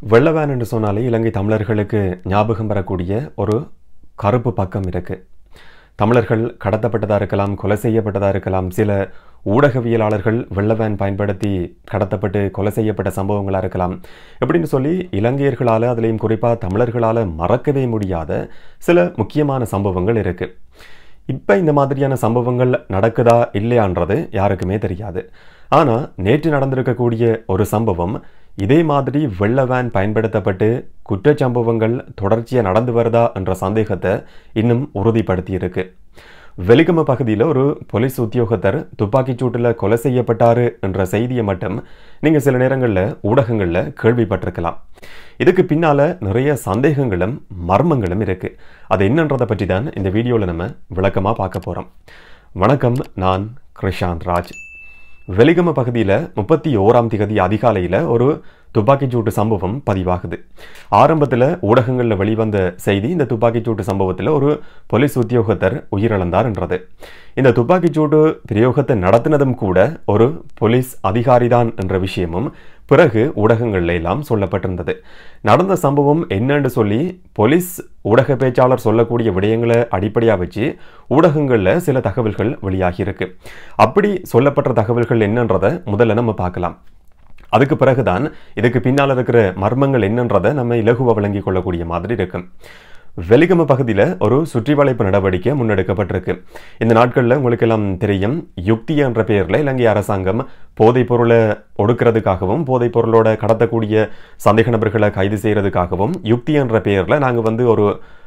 வெள்ளவேன் என்று சொன்னாலே இலங்கை தமிழர்களுக்கு ஞாபகம் வரக்கூடிய ஒரு கருப்பு பக்கம் இருக்கு தமிழர்கள் கடத்தப்பட்டதாக இருக்கலாம் கொலை செய்யப்பட்டதாக இருக்கலாம் சில ஊடகவியலாளர்கள் வெள்ளவேன் பயன்படுத்தி கடத்தப்பட்டு கொலை செய்யப்பட்ட சம்பவங்களாக இருக்கலாம் எப்படின்னு சொல்லி இலங்கையர்களால் அதுலேயும் குறிப்பாக தமிழர்களால் மறக்கவே முடியாத சில முக்கியமான சம்பவங்கள் இருக்கு இப்போ இந்த மாதிரியான சம்பவங்கள் நடக்குதா இல்லையான்றது யாருக்குமே தெரியாது ஆனால் நேற்று நடந்திருக்கக்கூடிய ஒரு சம்பவம் இதே மாதிரி வெள்ள வேன் பயன்படுத்தப்பட்டு குற்றச்சம்பவங்கள் தொடர்ச்சியாக நடந்து வருதா என்ற சந்தேகத்தை இன்னும் உறுதிப்படுத்தி இருக்கு வெலிகம பகுதியில் ஒரு போலீஸ் உத்தியோகத்தர் துப்பாக்கிச் சூட்டில் கொலை செய்யப்பட்டாரு என்ற செய்தியை மட்டும் நீங்கள் சில நேரங்களில் ஊடகங்களில் கேள்விப்பட்டிருக்கலாம் இதுக்கு பின்னால் நிறைய சந்தேகங்களும் மர்மங்களும் இருக்குது அது என்னன்றதை பற்றி தான் இந்த வீடியோவில் நம்ம விளக்கமாக பார்க்க போகிறோம் வணக்கம் நான் கிருஷாந்த் ராஜ் வெலிகம பகுதியில் முப்பத்தி ஓராம் திகதி அதிகாலையில் ஒரு துப்பாக்கிச்சூட்டு சம்பவம் பதிவாகுது ஆரம்பத்தில் ஊடகங்களில் வெளிவந்த செய்தி இந்த துப்பாக்கிச்சூட்டு சம்பவத்தில் ஒரு போலீஸ் உத்தியோகத்தர் உயிரிழந்தார் என்றது இந்த துப்பாக்கிச்சூட்டு பிரயோகத்தை நடத்தினதும் கூட ஒரு போலீஸ் அதிகாரிதான் என்ற விஷயமும் பிறகு ஊடகங்கள்ல எல்லாம் சொல்லப்பட்டிருந்தது நடந்த சம்பவம் என்னன்னு சொல்லி போலீஸ் ஊடக பேச்சாளர் சொல்லக்கூடிய விடயங்களை அடிப்படையாக வச்சு ஊடகங்களில் சில தகவல்கள் வெளியாகியிருக்கு அப்படி சொல்லப்பட்ட தகவல்கள் என்னன்றதை முதல்ல நம்ம பார்க்கலாம் அதுக்கு பிறகுதான் இதுக்கு பின்னால் இருக்கிற மர்மங்கள் என்னன்றதை நம்ம இலகுவ விளங்கி கொள்ளக்கூடிய மாதிரி இருக்கும் வெலிகம பகுதியில் ஒரு சுற்றி வளைப்பு நடவடிக்கை முன்னெடுக்கப்பட்டிருக்கு இந்த நாட்களில் உங்களுக்கு எல்லாம் தெரியும் யுக்தி என்ற பெயரில் இலங்கை அரசாங்கம் போதைப் பொருளை ஒடுக்கிறதுக்காகவும் போதைப் பொருளோட கடத்தக்கூடிய சந்தேக நபர்களை கைது செய்கிறதுக்காகவும் யுக்தி என்ற பெயரில் நாங்கள் வந்து ஒரு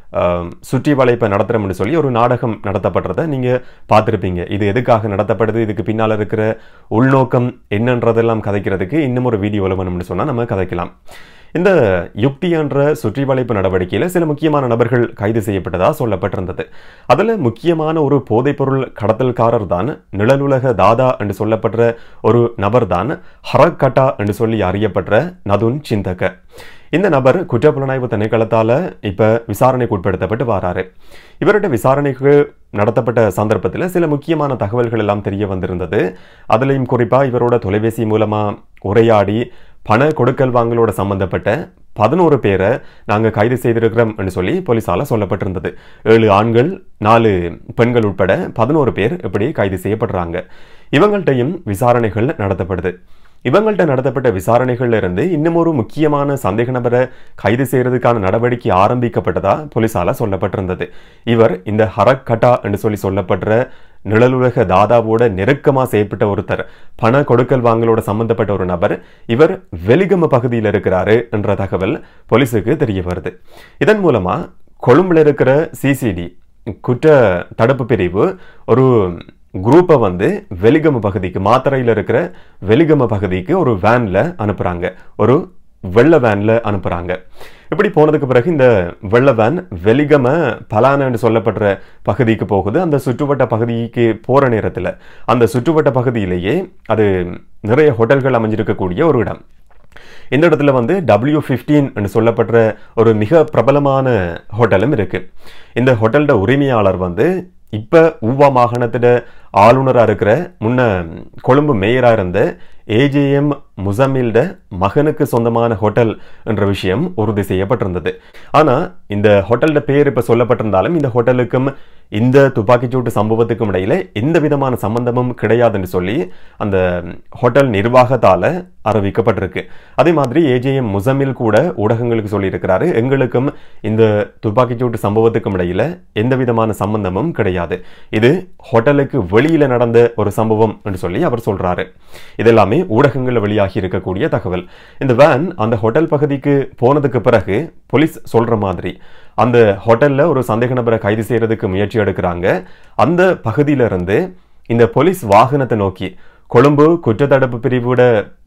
சுற்றி வளைப்பை நடத்துகிறோம்னு சொல்லி ஒரு நாடகம் நடத்தப்படுறதை நீங்கள் பார்த்துருப்பீங்க இது எதுக்காக நடத்தப்படுது இதுக்கு பின்னால் இருக்கிற உள்நோக்கம் என்னன்றதெல்லாம் கதைக்கிறதுக்கு இன்னும் ஒரு வீடியோவில் வேணும்னு சொன்னால் நம்ம கதைக்கலாம் இந்த யுக்தி என்ற சுற்றி வளைப்பு நடவடிக்கையில் சில முக்கியமான நபர்கள் கைது செய்யப்பட்டதா சொல்லப்பட்டிருந்தது அதில் முக்கியமான ஒரு போதைப்பொருள் கடத்தல்காரர் தான் நிழலுலக தாதா என்று சொல்லப்படுற ஒரு நபர் தான் ஹரக்கட்டா என்று சொல்லி அறியப்படுற நதுன் சிந்தக இந்த நபர் குற்றப்புலனாய்வு திணைக்களத்தால் இப்போ விசாரணைக்கு உட்படுத்தப்பட்டு வராரு இவருடைய விசாரணைக்கு நடத்தப்பட்ட சந்தர்ப்பத்தில் சில முக்கியமான தகவல்கள் எல்லாம் தெரிய வந்திருந்தது அதுலேயும் குறிப்பாக இவரோட தொலைபேசி மூலமாக உரையாடி பண கொடுக்கல் வாங்கலோட சம்பந்தப்பட்ட பதினோரு பேரை நாங்கள் கைது செய்திருக்கிறோம் என்று சொல்லி போலீஸால் சொல்லப்பட்டிருந்தது ஏழு ஆண்கள் நாலு பெண்கள் உட்பட பதினோரு பேர் இப்படி கைது செய்யப்படுறாங்க இவங்கள்ட்டையும் விசாரணைகள் நடத்தப்படுது இவங்கள்ட்ட நடத்தப்பட்ட விசாரணைகள்ல இருந்து இன்னும் ஒரு முக்கியமான சந்தேக நபரை கைது செய்யறதுக்கான நடவடிக்கை ஆரம்பிக்கப்பட்டதா போலீஸால சொல்லப்பட்டிருந்தது இவர் இந்த ஹரக்கட்டா என்று சொல்லி சொல்லப்படுற நிழலுலக தாதாவோட நெருக்கமாக செயற்பட்ட ஒருத்தர் பண கொடுக்கல் வாங்கலோட சம்பந்தப்பட்ட ஒரு நபர் இவர் வெலிகம பகுதியில் இருக்கிறாரு என்ற தகவல் போலீஸுக்கு தெரிய வருது இதன் மூலமா கொழும்புல இருக்கிற சிசிடி குற்ற தடுப்பு பிரிவு ஒரு குரூப்பை வந்து வெலிகம பகுதிக்கு மாத்தரையில் இருக்கிற வெலிகம பகுதிக்கு ஒரு வேனில் அனுப்புகிறாங்க ஒரு வெள்ள வேனில் அனுப்புகிறாங்க இப்படி போனதுக்கு பிறகு இந்த வெள்ள வேன் வெலிகம பலானன்னு சொல்லப்படுற பகுதிக்கு போகுது அந்த சுற்றுவட்ட பகுதிக்கு போகிற நேரத்தில் அந்த சுற்றுவட்ட பகுதியிலேயே அது நிறைய ஹோட்டல்கள் அமைஞ்சிருக்கக்கூடிய ஒரு இடம் இந்த இடத்துல வந்து டபிள்யூ ஃபிஃப்டீன் சொல்லப்படுற ஒரு மிக பிரபலமான ஹோட்டலும் இருக்கு இந்த ஹோட்டலோட உரிமையாளர் வந்து இப்போ ஊவா மாகாணத்தோட ஆளுநராக இருக்கிற முன்ன கொழும்பு மேயராக இருந்த ஏஜேஎம் முசமில்ட மகனுக்கு சொந்தமான ஹோட்டல் என்ற விஷயம் உறுதி செய்யப்பட்டிருந்தது ஆனால் இந்த ஹோட்டலோட பேர் இப்போ சொல்லப்பட்டிருந்தாலும் இந்த ஹோட்டலுக்கும் இந்த துப்பாக்கிச்சூட்டு சம்பவத்துக்கும் இடையில எந்த விதமான சம்பந்தமும் கிடையாதுன்னு சொல்லி அந்த ஹோட்டல் நிர்வாகத்தால் அறிவிக்கப்பட்டிருக்கு அதே மாதிரி ஏஜேஎம் முசமில் கூட ஊடகங்களுக்கு சொல்லியிருக்கிறாரு எங்களுக்கும் இந்த துப்பாக்கிச்சூட்டு சம்பவத்துக்கும் இடையில எந்த விதமான சம்பந்தமும் கிடையாது இது ஹோட்டலுக்கு வெளியில நடந்த ஒரு சம்பவம் என்று சொல்லி அவர் சொல்றாரு இதெல்லாமே ஊடகங்களில் வெளியாகி இருக்கக்கூடிய தகவல் இந்த வேன் அந்த ஹோட்டல் பகுதிக்கு போனதுக்கு பிறகு போலீஸ் சொல்ற மாதிரி அந்த ஹோட்டல்ல ஒரு சந்தேக நபரை கைது செய்யறதுக்கு முயற்சி எடுக்கிறாங்க அந்த பகுதியிலிருந்து இந்த போலீஸ் வாகனத்தை நோக்கி கொழும்பு குற்றத்தடுப்பு பிரிவோட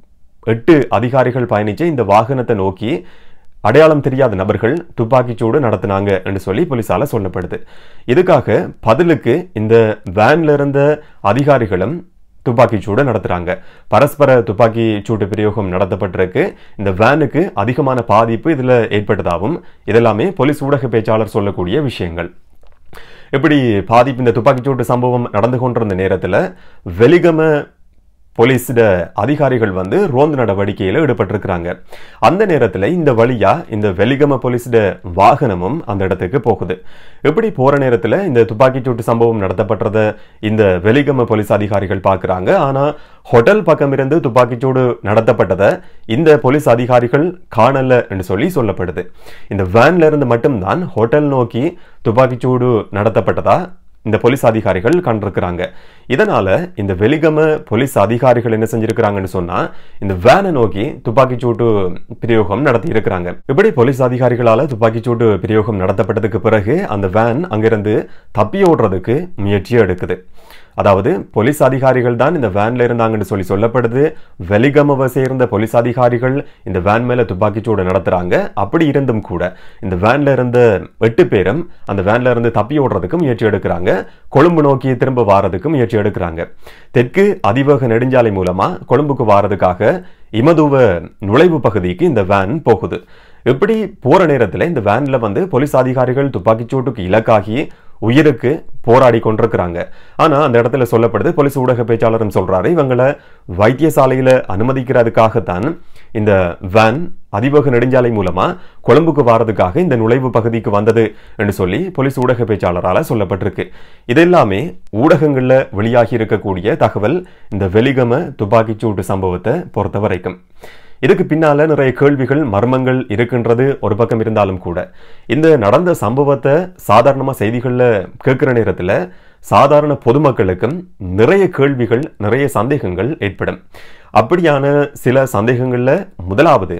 எட்டு அதிகாரிகள் பயணிச்ச இந்த வாகனத்தை நோக்கி அடையாளம் தெரியாத நபர்கள் துப்பாக்கிச்சூடு நடத்தினாங்க என்று சொல்லி போலீஸால சொல்லப்படுது இதுக்காக பதிலுக்கு இந்த வேன்ல இருந்த அதிகாரிகளும் துப்பாக்கி சூடு நடத்துறாங்க பரஸ்பர துப்பாக்கி சூட்டு பிரயோகம் நடத்தப்பட்டிருக்கு இந்த வேனுக்கு அதிகமான பாதிப்பு இதுல ஏற்பட்டதாகவும் இதெல்லாமே போலீஸ் ஊடக பேச்சாளர் சொல்லக்கூடிய விஷயங்கள் இப்படி பாதிப்பு இந்த துப்பாக்கிச்சூட்டு சம்பவம் நடந்து கொண்டிருந்த நேரத்தில் வெலிகம போலீஸோட அதிகாரிகள் வந்து ரோந்து நடவடிக்கையில் ஈடுபட்டிருக்கிறாங்க அந்த நேரத்தில் இந்த வழியா இந்த வெலிகம போலீஸோட வாகனமும் அந்த இடத்துக்கு போகுது எப்படி போற நேரத்தில் இந்த துப்பாக்கிச்சூட்டு சம்பவம் நடத்தப்பட்டத இந்த வெலிகம போலீஸ் அதிகாரிகள் பார்க்குறாங்க ஆனா ஹோட்டல் பக்கம் இருந்து துப்பாக்கிச்சூடு நடத்தப்பட்டதை இந்த போலீஸ் அதிகாரிகள் காணல என்று சொல்லி சொல்லப்படுது இந்த வேன்ல இருந்து மட்டும்தான் ஹோட்டல் நோக்கி துப்பாக்கிச்சூடு நடத்தப்பட்டதா இந்த போலீஸ் அதிகாரிகள் கண்டிருக்கிறாங்க இதனால இந்த வெலிகம போலீஸ் அதிகாரிகள் என்ன செஞ்சிருக்கிறாங்கன்னு சொன்னா இந்த வேனை நோக்கி துப்பாக்கிச்சூட்டு பிரயோகம் நடத்தி இருக்கிறாங்க இப்படி போலீஸ் அதிகாரிகளால துப்பாக்கிச்சூட்டு பிரயோகம் நடத்தப்பட்டதுக்கு பிறகு அந்த வேன் அங்கிருந்து தப்பி ஓடுறதுக்கு முயற்சியை எடுக்குது அதாவது போலீஸ் அதிகாரிகள் தான் இந்த வேன்ல இருந்தாங்கன்னு சொல்லி சொல்லப்படுது வெலிகமவை சேர்ந்த போலீஸ் அதிகாரிகள் இந்த வேன் மேல துப்பாக்கிச்சூடு நடத்துறாங்க அப்படி இருந்தும் கூட இந்த வேன்ல இருந்த எட்டு பேரும் அந்த வேன்ல இருந்து தப்பி ஓடுறதுக்கு முயற்சி எடுக்கிறாங்க கொழும்பு நோக்கி திரும்ப வாரதுக்கு முயற்சி எடுக்கிறாங்க தெற்கு அதிவேக நெடுஞ்சாலை மூலமா கொழும்புக்கு வாரதுக்காக இமதுவ நுழைவு பகுதிக்கு இந்த வேன் போகுது இப்படி போற நேரத்தில் இந்த வேன்ல வந்து போலீஸ் அதிகாரிகள் துப்பாக்கிச்சூட்டுக்கு இலக்காகி உயிருக்கு போராடி கொண்டிருக்கிறாங்க ஆனா அந்த இடத்துல சொல்லப்படுது போலீஸ் ஊடக பேச்சாளரும் சொல்றாரு இவங்களை வைத்தியசாலையில அனுமதிக்கிறதுக்காகத்தான் இந்த வேன் அதிவேக நெடுஞ்சாலை மூலமா கொழும்புக்கு வாரதுக்காக இந்த நுழைவு பகுதிக்கு வந்தது என்று சொல்லி போலீஸ் ஊடக பேச்சாளரால சொல்லப்பட்டிருக்கு இதெல்லாமே ஊடகங்கள்ல வெளியாகி இருக்கக்கூடிய தகவல் இந்த வெலிகம துப்பாக்கிச்சூட்டு சம்பவத்தை பொறுத்த வரைக்கும் இதுக்கு பின்னால நிறைய கேள்விகள் மர்மங்கள் இருக்கின்றது ஒரு பக்கம் இருந்தாலும் கூட இந்த நடந்த சம்பவத்தை சாதாரணமா செய்திகள்ல கேட்கிற நேரத்துல சாதாரண பொதுமக்களுக்கும் நிறைய கேள்விகள் நிறைய சந்தேகங்கள் ஏற்படும் அப்படியான சில சந்தேகங்கள்ல முதலாவது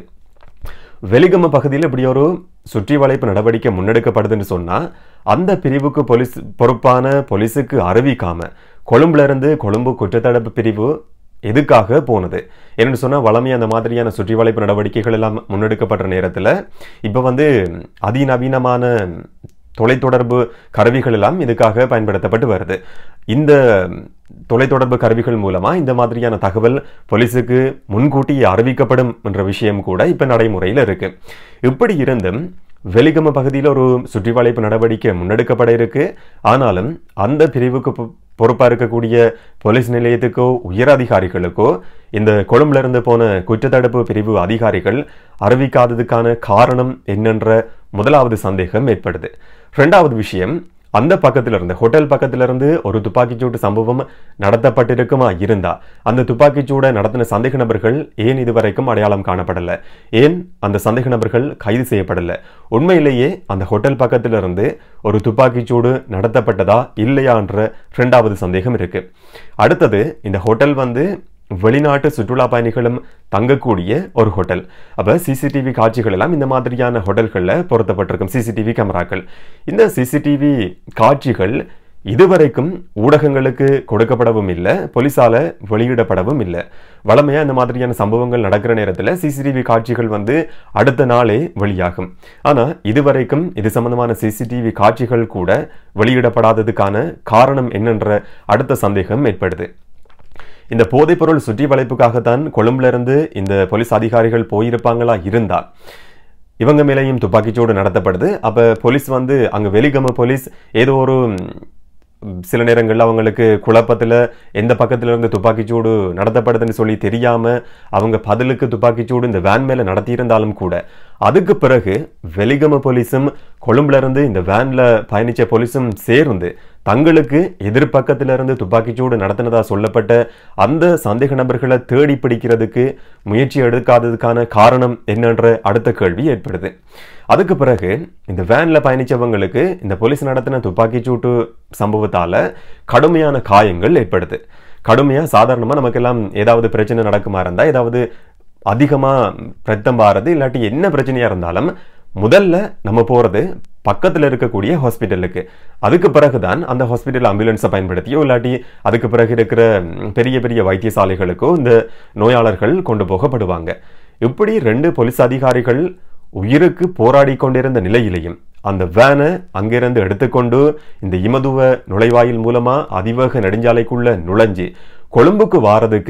வெலிகம பகுதியில் இப்படி ஒரு சுற்றி வளைப்பு நடவடிக்கை முன்னெடுக்கப்படுதுன்னு சொன்னா அந்த பிரிவுக்கு போலீஸ் பொறுப்பான போலீஸுக்கு அறிவிக்காம கொழும்புல இருந்து கொழும்பு குற்றத்தடுப்பு பிரிவு எதுக்காக போனது என்னன்னு சொன்னா வளமை அந்த மாதிரியான சுற்றி வளைப்பு நடவடிக்கைகள் எல்லாம் முன்னெடுக்கப்படுற நேரத்துல இப்ப வந்து அதிநவீனமான தொலைத்தொடர்பு கருவிகள் எல்லாம் இதுக்காக பயன்படுத்தப்பட்டு வருது இந்த தொலைத்தொடர்பு கருவிகள் மூலமா இந்த மாதிரியான தகவல் போலீஸுக்கு முன்கூட்டியே அறிவிக்கப்படும் என்ற விஷயம் கூட இப்ப நடைமுறையில் இருக்கு இப்படி இருந்தும் வெலிகம பகுதியில் ஒரு சுற்றி வளைப்பு நடவடிக்கை முன்னெடுக்கப்பட இருக்கு ஆனாலும் அந்த பிரிவுக்கு பொ- பொறுப்பா இருக்கக்கூடிய போலீஸ் நிலையத்துக்கோ உயர் அதிகாரிகளுக்கோ இந்த கொழும்புல இருந்து போன குற்றத்தடுப்பு பிரிவு அதிகாரிகள் அறிவிக்காததுக்கான காரணம் என்னென்ற முதலாவது சந்தேகம் ஏற்படுது ரெண்டாவது விஷயம் அந்த பக்கத்துல இருந்து ஹோட்டல் பக்கத்துல இருந்து ஒரு துப்பாக்கிச்சூடு சம்பவம் நடத்தப்பட்டிருக்குமா இருந்தா அந்த துப்பாக்கிச்சூடை நடத்தின சந்தேக நபர்கள் ஏன் இதுவரைக்கும் அடையாளம் காணப்படல ஏன் அந்த சந்தேக நபர்கள் கைது செய்யப்படல உண்மையிலேயே அந்த ஹோட்டல் பக்கத்துல இருந்து ஒரு துப்பாக்கிச்சூடு நடத்தப்பட்டதா இல்லையான்ற இரண்டாவது சந்தேகம் இருக்கு அடுத்தது இந்த ஹோட்டல் வந்து வெளிநாட்டு சுற்றுலா பயணிகளும் தங்கக்கூடிய ஒரு ஹோட்டல் அப்ப சிசிடிவி காட்சிகள் எல்லாம் இந்த மாதிரியான ஹோட்டல்கள்ல பொருத்தப்பட்டிருக்கும் சிசிடிவி கேமராக்கள் இந்த சிசிடிவி காட்சிகள் இதுவரைக்கும் ஊடகங்களுக்கு கொடுக்கப்படவும் இல்லை போலீஸால வெளியிடப்படவும் இல்லை வளமையா இந்த மாதிரியான சம்பவங்கள் நடக்கிற நேரத்துல சிசிடிவி காட்சிகள் வந்து அடுத்த நாளே வெளியாகும் ஆனா இதுவரைக்கும் இது சம்பந்தமான சிசிடிவி காட்சிகள் கூட வெளியிடப்படாததுக்கான காரணம் என்னென்ற அடுத்த சந்தேகம் ஏற்படுது இந்த போதைப்பொருள் சுற்றி வளைப்புக்காகத்தான் கொழும்புல இருந்து இந்த போலீஸ் அதிகாரிகள் போயிருப்பாங்களா இருந்தா இவங்க மேலேயும் துப்பாக்கிச்சூடு நடத்தப்படுது அப்ப போலீஸ் வந்து அங்க வெலிகம போலீஸ் ஏதோ ஒரு ம், சில நேரங்கள்ல அவங்களுக்கு குழப்பத்துல எந்த பக்கத்துல இருந்து துப்பாக்கிச்சூடு நடத்தப்படுதுன்னு சொல்லி தெரியாம அவங்க பதிலுக்கு துப்பாக்கிச்சூடு இந்த வேன் மேல நடத்தியிருந்தாலும் கூட அதுக்கு பிறகு வெலிகம போலீஸும் கொழும்புல இருந்து இந்த வேன்ல பயணிச்ச போலீஸும் சேர்ந்து தங்களுக்கு எதிர்பக்கத்துல இருந்து துப்பாக்கிச்சூடு நடத்தினதா சொல்லப்பட்ட அந்த சந்தேக நபர்களை தேடி பிடிக்கிறதுக்கு முயற்சி எடுக்காததுக்கான காரணம் என்னன்ற அடுத்த கேள்வி ஏற்படுது அதுக்கு பிறகு இந்த வேன்ல பயணிச்சவங்களுக்கு இந்த போலீஸ் நடத்தின துப்பாக்கிச்சூட்டு சம்பவத்தால கடுமையான காயங்கள் ஏற்படுது கடுமையா சாதாரணமா நமக்கெல்லாம் ஏதாவது பிரச்சனை நடக்குமா இருந்தா ஏதாவது அதிகமா ரத்தம் பாரது இல்லாட்டி என்ன பிரச்சனையா இருந்தாலும் முதல்ல நம்ம போறது பக்கத்துல இருக்கக்கூடிய ஹாஸ்பிட்டலுக்கு அதுக்கு பிறகுதான் அந்த ஹாஸ்பிட்டல் ஆம்புலன்ஸை பயன்படுத்தியோ இல்லாட்டி அதுக்கு பிறகு இருக்கிற ம், பெரிய பெரிய வைத்தியசாலைகளுக்கோ இந்த நோயாளர்கள் கொண்டு போகப்படுவாங்க இப்படி ரெண்டு போலீஸ் அதிகாரிகள் உயிருக்கு போராடி கொண்டிருந்த நிலையிலையும் அந்த வேனை அங்கிருந்து எடுத்துக்கொண்டு இந்த இமதுவ நுழைவாயில் மூலமா அதிவேக நெடுஞ்சாலைக்குள்ள நுழைஞ்சு கொழும்புக்கு வாரதுக்கு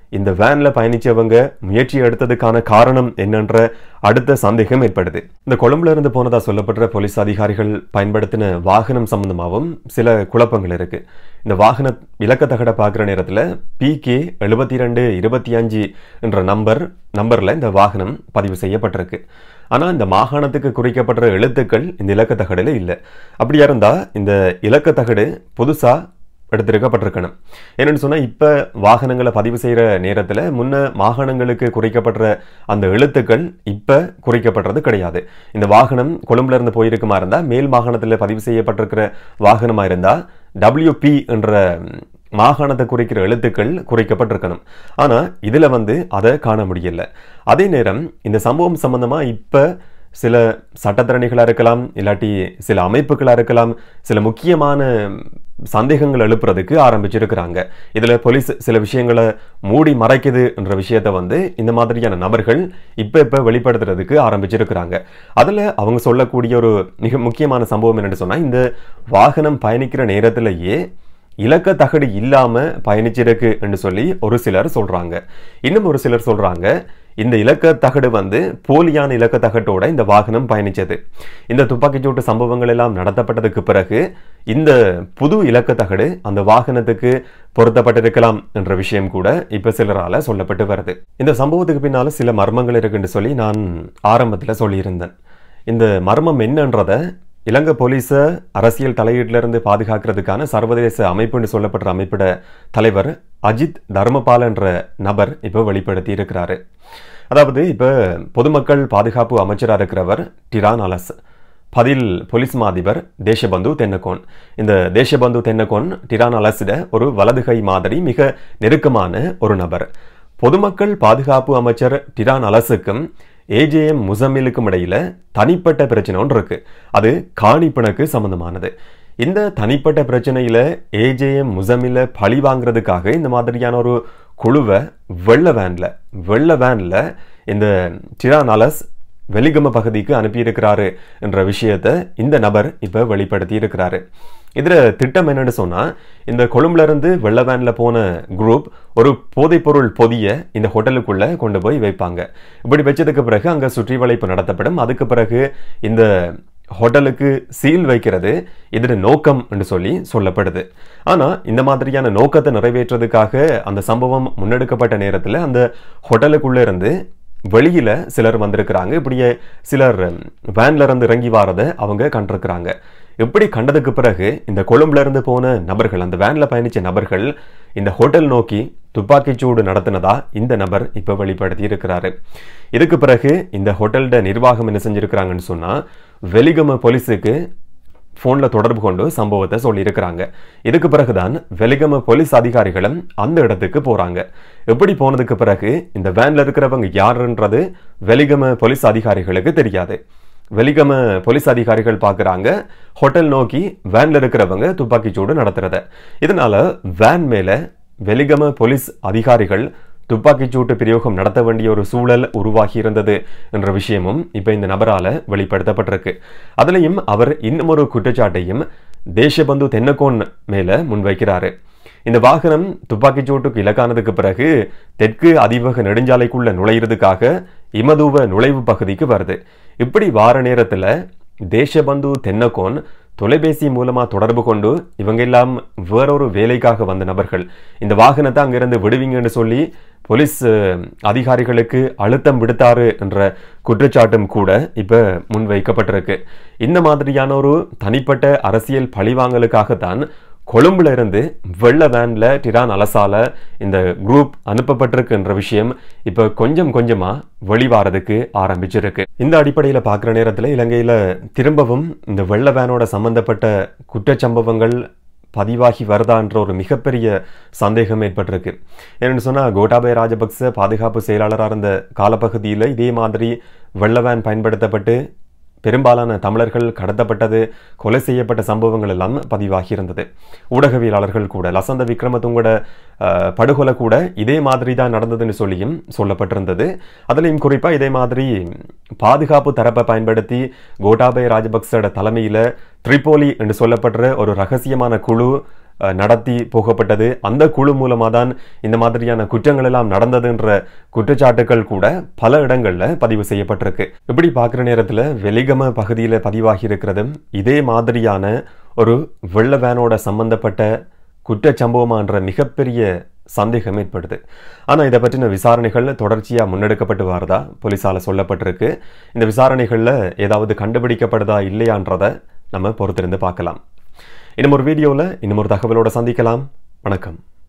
இந்த வேன்ல பயணிச்சவங்க முயற்சி எடுத்ததுக்கான காரணம் என்னன்ற அடுத்த சந்தேகம் ஏற்படுது இந்த கொழும்புல இருந்து போனதா சொல்லப்படுற போலீஸ் அதிகாரிகள் பயன்படுத்தின வாகனம் சம்பந்தமாகவும் சில குழப்பங்கள் இருக்கு இந்த வாகன இலக்கத்தகட பார்க்குற நேரத்தில் பிகே எழுபத்தி ரெண்டு இருபத்தி அஞ்சு என்ற நம்பர் நம்பரில் இந்த வாகனம் பதிவு செய்யப்பட்டிருக்கு ஆனால் இந்த மாகாணத்துக்கு குறிக்கப்படுற எழுத்துக்கள் இந்த இலக்கத்தகடில் இல்லை அப்படியா இருந்தால் இந்த இலக்கத்தகடு புதுசாக எடுத்திருக்கப்பட்டிருக்கணும் என்னென்னு சொன்னால் இப்போ வாகனங்களை பதிவு செய்கிற நேரத்தில் முன்ன மாகாணங்களுக்கு குறிக்கப்படுற அந்த எழுத்துக்கள் இப்போ குறிக்கப்படுறது கிடையாது இந்த வாகனம் கொழும்புல இருந்து போயிருக்குமா இருந்தால் மேல் மாகாணத்தில் பதிவு செய்யப்பட்டிருக்கிற வாகனமாக இருந்தால் டபிள்யூபி என்ற மாகாணத்தை குறிக்கிற எழுத்துக்கள் குறிக்கப்பட்டிருக்கணும் ஆனால் இதில் வந்து அதை காண முடியல அதே நேரம் இந்த சம்பவம் சம்பந்தமாக இப்போ சில சட்டத்திறனிகளாக இருக்கலாம் இல்லாட்டி சில அமைப்புகளாக இருக்கலாம் சில முக்கியமான சந்தேகங்கள் எழுப்புறதுக்கு ஆரம்பிச்சிருக்கிறாங்க இதில் போலீஸ் சில விஷயங்களை மூடி மறைக்குது என்ற விஷயத்தை வந்து இந்த மாதிரியான நபர்கள் இப்போ இப்போ வெளிப்படுத்துறதுக்கு ஆரம்பிச்சிருக்கிறாங்க அதில் அவங்க சொல்லக்கூடிய ஒரு மிக முக்கியமான சம்பவம் என்னென்னு சொன்னால் இந்த வாகனம் பயணிக்கிற நேரத்திலேயே இலக்க தகடு இல்லாம பயணிச்சிருக்கு என்று சொல்லி ஒரு சிலர் சொல்றாங்க இன்னும் ஒரு சிலர் சொல்றாங்க இந்த இலக்க தகடு வந்து போலியான இலக்க தகட்டோட இந்த வாகனம் பயணிச்சது இந்த துப்பாக்கிச்சூட்டு சம்பவங்கள் எல்லாம் நடத்தப்பட்டதுக்கு பிறகு இந்த புது இலக்க தகடு அந்த வாகனத்துக்கு பொருத்தப்பட்டிருக்கலாம் என்ற விஷயம் கூட இப்ப சிலரால சொல்லப்பட்டு வருது இந்த சம்பவத்துக்கு பின்னால சில மர்மங்கள் இருக்குன்னு சொல்லி நான் ஆரம்பத்துல சொல்லியிருந்தேன் இந்த மர்மம் என்னன்றதை இலங்கை போலீஸை அரசியல் தலையீட்டிலிருந்து பாதுகாக்கிறதுக்கான சர்வதேச அமைப்புன்னு சொல்லப்படுற அமைப்பிட தலைவர் அஜித் தர்மபால் என்ற நபர் இப்போ வெளிப்படுத்தி இருக்கிறாரு அதாவது இப்போ பொதுமக்கள் பாதுகாப்பு அமைச்சராக இருக்கிறவர் டிரான் அலஸ் பதில் போலீஸ் மாதிபர் தேசபந்து தென்னகோன் இந்த தேசபந்து தென்னகோன் டிரான் அலஸிட ஒரு வலதுகை மாதிரி மிக நெருக்கமான ஒரு நபர் பொதுமக்கள் பாதுகாப்பு அமைச்சர் டிரான் அலஸுக்கும் ஏஜேஎம் முசம்மிலுக்கும் இடையில தனிப்பட்ட பிரச்சனை ஒன்று இருக்கு அது காணிப்பிணக்கு சம்பந்தமானது இந்த தனிப்பட்ட பிரச்சனையில ஏஜேஎம் முசமில பழி வாங்குறதுக்காக இந்த மாதிரியான ஒரு குழுவை வெள்ள வேன்ல வெள்ள வேன்ல இந்த டிரான் அலஸ் வெலிகம பகுதிக்கு அனுப்பியிருக்கிறாரு என்ற விஷயத்தை இந்த நபர் இப்போ வெளிப்படுத்தி இருக்கிறாரு இதில் திட்டம் என்னன்னு சொன்னால் இந்த கொழும்புல இருந்து வெள்ள வேனில் போன குரூப் ஒரு போதைப்பொருள் பொதிய இந்த ஹோட்டலுக்குள்ளே கொண்டு போய் வைப்பாங்க இப்படி வச்சதுக்கு பிறகு அங்கே சுற்றி வளைப்பு நடத்தப்படும் அதுக்கு பிறகு இந்த ஹோட்டலுக்கு சீல் வைக்கிறது இதன் நோக்கம் என்று சொல்லி சொல்லப்படுது ஆனால் இந்த மாதிரியான நோக்கத்தை நிறைவேற்றுறதுக்காக அந்த சம்பவம் முன்னெடுக்கப்பட்ட நேரத்தில் அந்த ஹோட்டலுக்குள்ளே இருந்து வெளியில சிலர் வந்திருக்கிறாங்க இப்படியே சிலர் வேன்ல இருந்து இறங்கி வாரதை அவங்க கண்டிருக்கிறாங்க எப்படி கண்டதுக்கு பிறகு இந்த கொழும்புல இருந்து போன நபர்கள் அந்த வேன்ல பயணிச்ச நபர்கள் இந்த ஹோட்டல் நோக்கி துப்பாக்கிச்சூடு நடத்தினதா இந்த நபர் இப்ப வெளிப்படுத்தி இருக்கிறாரு இதுக்கு பிறகு இந்த ஹோட்டலோட நிர்வாகம் என்ன செஞ்சிருக்கிறாங்கன்னு சொன்னா வெலிகம போலீஸுக்கு ஃபோனில் தொடர்பு கொண்டு சம்பவத்தை சொல்லியிருக்கிறாங்க இதுக்கு பிறகுதான் வெலிகம போலீஸ் அதிகாரிகளும் அந்த இடத்துக்கு போகிறாங்க எப்படி போனதுக்கு பிறகு இந்த வேனில் இருக்கிறவங்க யாருன்றது வெலிகம போலீஸ் அதிகாரிகளுக்கு தெரியாது வெலிகம போலீஸ் அதிகாரிகள் பார்க்குறாங்க ஹோட்டல் நோக்கி வேனில் இருக்கிறவங்க துப்பாக்கிச்சூடு நடத்துறத இதனால வேன் மேலே வெலிகம போலீஸ் அதிகாரிகள் துப்பாக்கிச்சூட்டு பிரயோகம் நடத்த வேண்டிய ஒரு சூழல் உருவாகி இருந்தது என்ற விஷயமும் இப்போ இந்த நபரால வெளிப்படுத்தப்பட்டிருக்கு அதுலேயும் அவர் இன்னும் ஒரு குற்றச்சாட்டையும் தேசபந்து தென்னகோன் மேல முன்வைக்கிறாரு இந்த வாகனம் துப்பாக்கிச்சூட்டுக்கு இலக்கானதுக்கு பிறகு தெற்கு அதிவக நெடுஞ்சாலைக்குள்ள நுழையிறதுக்காக இமதுவ நுழைவு பகுதிக்கு வருது இப்படி வார நேரத்துல தேசபந்து தென்னகோன் தொலைபேசி மூலமா தொடர்பு கொண்டு இவங்க எல்லாம் வேறொரு வேலைக்காக வந்த நபர்கள் இந்த வாகனத்தை அங்கிருந்து விடுவீங்கன்னு சொல்லி போலீஸ் அதிகாரிகளுக்கு அழுத்தம் விடுத்தாரு என்ற குற்றச்சாட்டும் கூட இப்ப முன்வைக்கப்பட்டிருக்கு இந்த மாதிரியான ஒரு தனிப்பட்ட அரசியல் பழிவாங்கலுக்காகத்தான் கொழும்புல இருந்து வெள்ள வேன்ல டிரான் அலசால இந்த குரூப் அனுப்பப்பட்டிருக்குன்ற விஷயம் இப்ப கொஞ்சம் கொஞ்சமா வெளிவாரதுக்கு ஆரம்பிச்சிருக்கு இந்த அடிப்படையில பார்க்குற நேரத்தில் இலங்கையில திரும்பவும் இந்த வெள்ள வேனோட சம்பந்தப்பட்ட குற்றச்சம்பவங்கள் பதிவாகி வருதான்ற ஒரு மிகப்பெரிய சந்தேகம் ஏற்பட்டிருக்கு என்னென்னு சொன்னால் கோட்டாபய ராஜபக்ச பாதுகாப்பு செயலாளராக இருந்த காலப்பகுதியில் இதே மாதிரி வெள்ள வேன் பயன்படுத்தப்பட்டு பெரும்பாலான தமிழர்கள் கடத்தப்பட்டது கொலை செய்யப்பட்ட சம்பவங்கள் எல்லாம் பதிவாகி இருந்தது ஊடகவியலாளர்கள் கூட லசந்த விக்ரமத்துங்கோட படுகொலை கூட இதே மாதிரி தான் நடந்ததுன்னு சொல்லியும் சொல்லப்பட்டிருந்தது அதுலேயும் குறிப்பாக இதே மாதிரி பாதுகாப்பு தரப்பை பயன்படுத்தி கோட்டாபய ராஜபக்சோட தலைமையில் த்ரிபோலி என்று சொல்லப்படுற ஒரு ரகசியமான குழு அஹ், நடத்தி போகப்பட்டது அந்த குழு மூலமாக தான் இந்த மாதிரியான குற்றங்கள் எல்லாம் நடந்ததுன்ற குற்றச்சாட்டுகள் கூட பல இடங்கள்ல பதிவு செய்யப்பட்டிருக்கு இப்படி பார்க்குற நேரத்தில் வெலிகம பகுதியில் பதிவாகி இருக்கிறதும் இதே மாதிரியான ஒரு வெள்ள வேனோட சம்பந்தப்பட்ட குற்றச்சம்பவமான்ற மிகப்பெரிய சந்தேகம் ஏற்படுது ஆனால் இதை பற்றின விசாரணைகள் தொடர்ச்சியாக முன்னெடுக்கப்பட்டு வரதா போலீஸால் சொல்லப்பட்டிருக்கு இந்த விசாரணைகளில் ஏதாவது கண்டுபிடிக்கப்படுதா இல்லையான்றதை நம்ம பொறுத்திருந்து பார்க்கலாம் இன்னும் ஒரு வீடியோவில் இன்னும் ஒரு தகவலோட சந்திக்கலாம் வணக்கம்